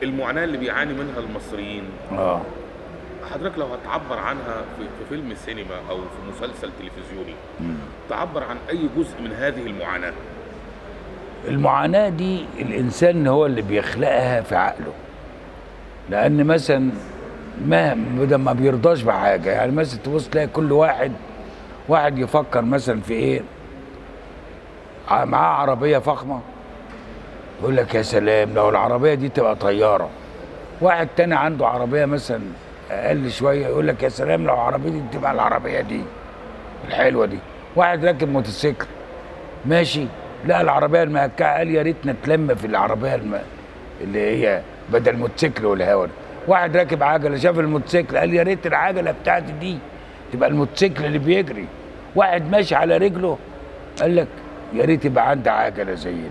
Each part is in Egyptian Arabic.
المعاناه اللي بيعاني منها المصريين اه حضرتك لو هتعبر عنها في, في فيلم سينما او في مسلسل تلفزيوني مم. تعبر عن اي جزء من هذه المعاناه المعاناة دي الإنسان هو اللي بيخلقها في عقله لأن مثلا ما بدل ما بيرضاش بحاجة يعني مثلا تبص تلاقي كل واحد واحد يفكر مثلا في إيه ع- معاه عربية فخمة يقول لك يا سلام لو العربية دي تبقى طيارة واحد تاني عنده عربية مثلا أقل شوية يقول لك يا سلام لو العربية دي تبقى العربية دي الحلوة دي واحد راكب موتوسيكل ماشي لا العربيه المهكعه قال يا ريت نتلم في العربيه الم... اللي هي بدل الموتوسيكل والهوا ده. واحد راكب عجله شاف الموتوسيكل قال يا ريت العجله بتاعتي دي تبقى الموتوسيكل اللي بيجري واحد ماشي على رجله قال لك يا ريت يبقى عندي عجله زي دي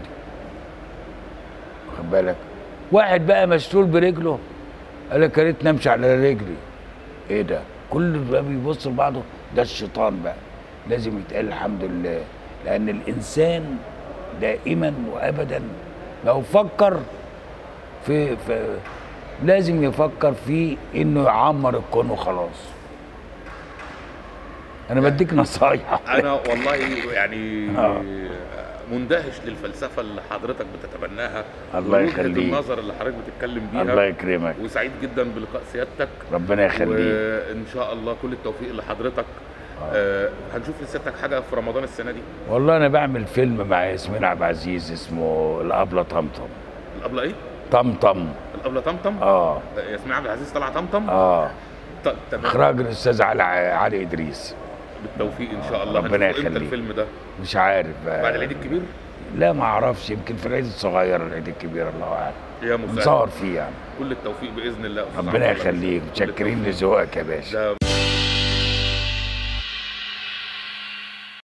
واخد بالك واحد بقى مشلول برجله قال لك يا ريت نمشي على رجلي ايه ده كل بقى بيبص لبعضه ده الشيطان بقى لازم يتقال الحمد لله لان الانسان دائما وابدا لو فكر في, في لازم يفكر في انه يعمر الكون وخلاص انا بديك نصايح انا والله يعني آه. مندهش للفلسفه اللي حضرتك بتتبناها الله ووجهة يخليك. النظر اللي حضرتك بتتكلم بيها الله يكرمك وسعيد جدا بلقاء سيادتك ربنا يخليك وان شاء الله كل التوفيق لحضرتك آه هنشوف لسيادتك حاجه في رمضان السنه دي والله انا بعمل فيلم مع ياسمين عبد العزيز اسمه الابله طمطم الابله ايه طمطم الابله طمطم اه ياسمين عبد العزيز طالعه طمطم اه ط- تمام اخراج الاستاذ علي علي ادريس بالتوفيق ان شاء الله ربنا هنشوفه امتى يخليك. الفيلم ده مش عارف بقى. بعد العيد الكبير لا ما اعرفش يمكن في العيد الصغير العيد الكبير الله اعلم يا مساعد نصور فيه يعني كل التوفيق باذن الله أستاذ ربنا عبد الله. يخليك كل متشكرين التوفيق. لذوقك يا باشا ده